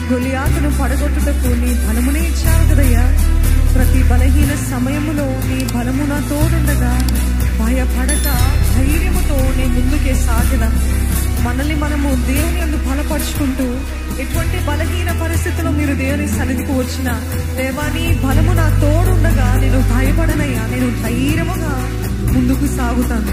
గొలియాతును పడగొట్టుటకు నీ బలమునే ఇచ్చావు కదయ్యా ప్రతి బలహీన సమయములో నీ బలము నా తోడుండగా భయపడక ధైర్యముతో నీ ముందుకే సాగిన మనల్ని మనము దేవుని యందు బలపరుచుకుంటూ ఎటువంటి బలహీన పరిస్థితుల్లో మీరు దేవుని సన్నిధికి వచ్చిన దేవా నీ బలము నా తోడుండగా నేను భయపడనయ్యా నేను ధైర్యముగా ముందుకు సాగుతాను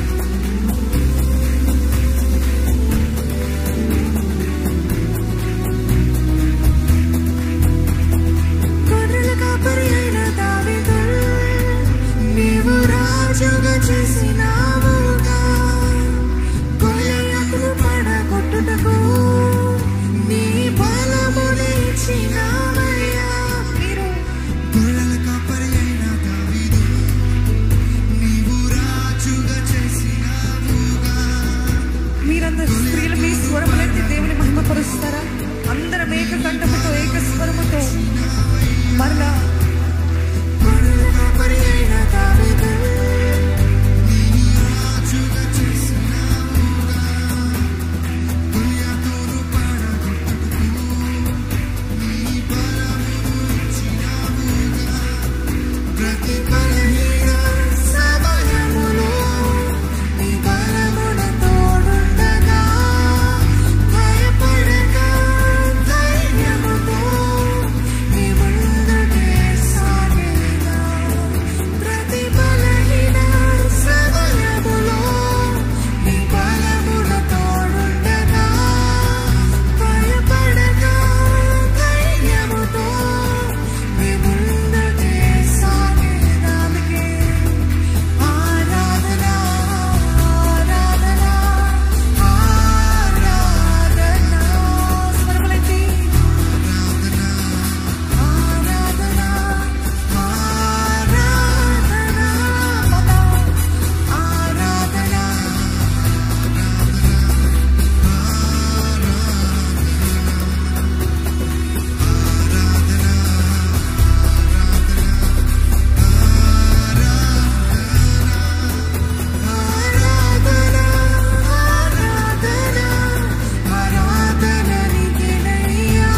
గొర్రెల కాపరి అయిన దావీదు, నీవు రాజుగా చేసినావుగా. గొలియాతును పడగొట్టుటకు నీ బలముని ఇచ్చినావయ్యా. మీరు గొర్రెల కాపరి అయిన దావీదు, నీవు రాజుగా చేసినావుగా. మీరందరూ స్త్రీలు మీ స్వరములెత్తి దేవుని మహిమపరుస్తారా అందరం ఏక కంఠముతో ఏక స్వరముతో మరలా గొర్రెల కాపరి అయిన దావీదు, రాజుగా చేసినావుగా. గొలియాతును పడగొట్టుటకు నీ బలమును ఇచ్చినావుగా. ప్రతి బలహీన సమయములో నీ బలమున తోడుండగా, భయపడక ధైర్యముతో నీ ముందుకే సాగేదా. ప్రతి బలహీన సమయములో నీ బలమున తోడుండగా, భయపడక ధైర్యముతో నీ ముందుకే సాగేదానికి ఆరాధన ఆరాధన ఆరాధన స్వరములెత్తి ఆరాధన ఆరాధన పద ఆరాధన ఆరాధన ఆరాధన ఆరాధన నీకేనయ్యా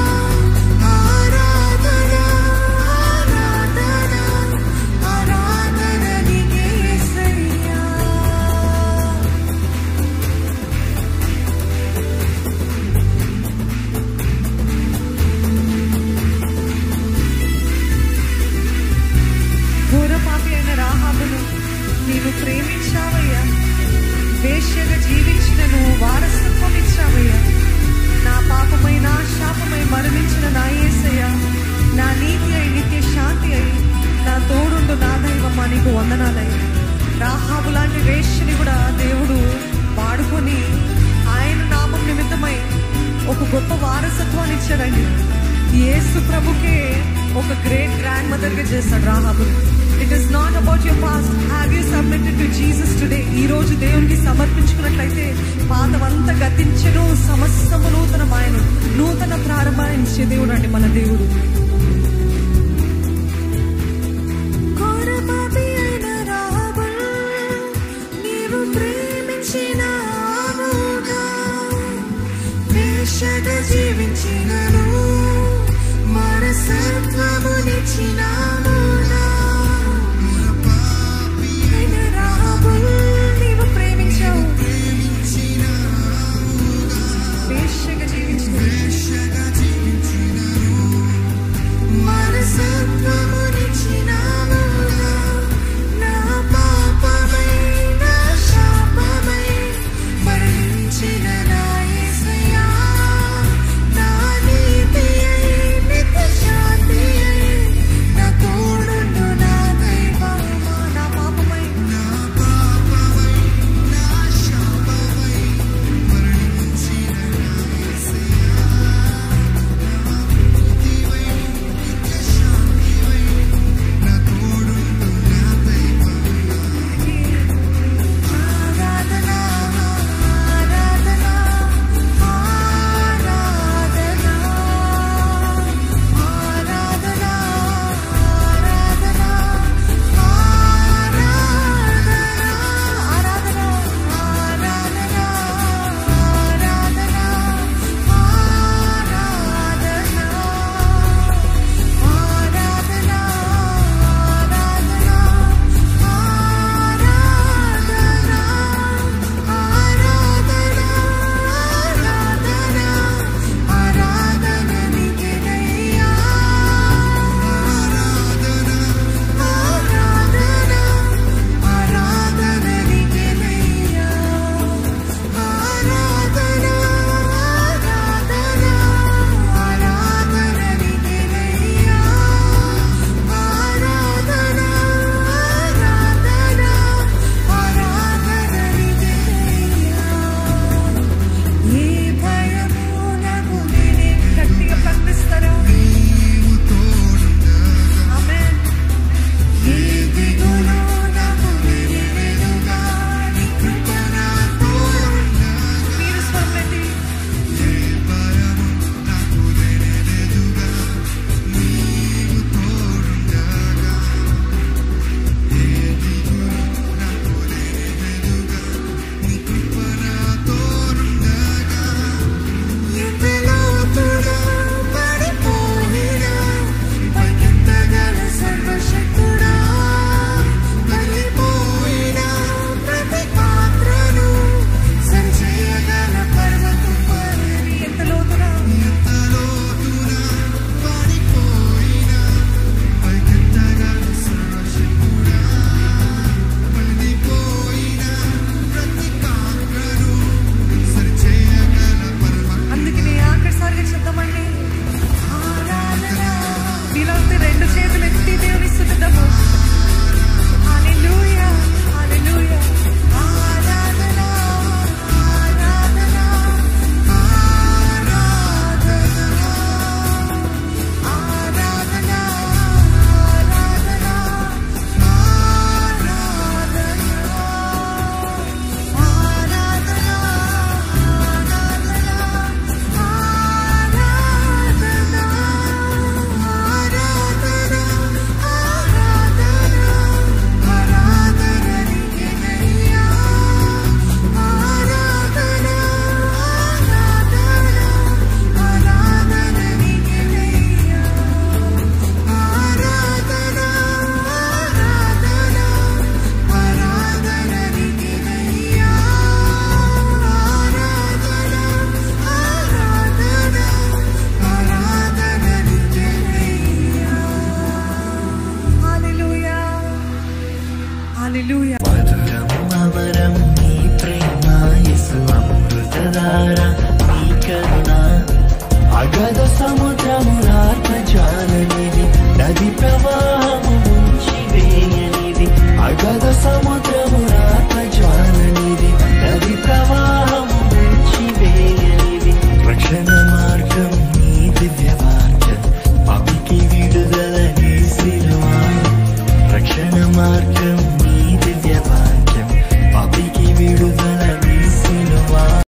ఆరాధన ఆరాధన ఆరాధన నీకే యేసయ్యా ఘోర పాపి అయిన రాహాబును నీవు ప్రేమించావయ్యా వేశ్యగా జీవించిన నువ్వు వారసత్వం ఇచ్చావయ్యా నా పాపమై నా శాపమై మరణించిన నా యేసయ్య నా నీతి అయి నిత్య శాంతి అయి నా తోడుండు నా దైవమా నీకు వందనాలయ్య రాహాబు లాంటి వేశ్యని కూడా దేవుడు వాడుకొని ఆయన నామం నిమిత్తమై ఒక గొప్ప వారసత్వాన్ని ఇచ్చాడండి యేసు ప్రభుకే ఒక గ్రేట్ గ్రాండ్ మదర్ గా చేస్తాడు Rahab it is not about your past have you submitted to Jesus today ఈ రోజు దేవునికి సమర్పించుకున్నట్లయితే పాతవంతా గతించెను సమస్తము నూతనమాయను నూతన ప్రారంభించే దేవుడు అండి మన దేవుడు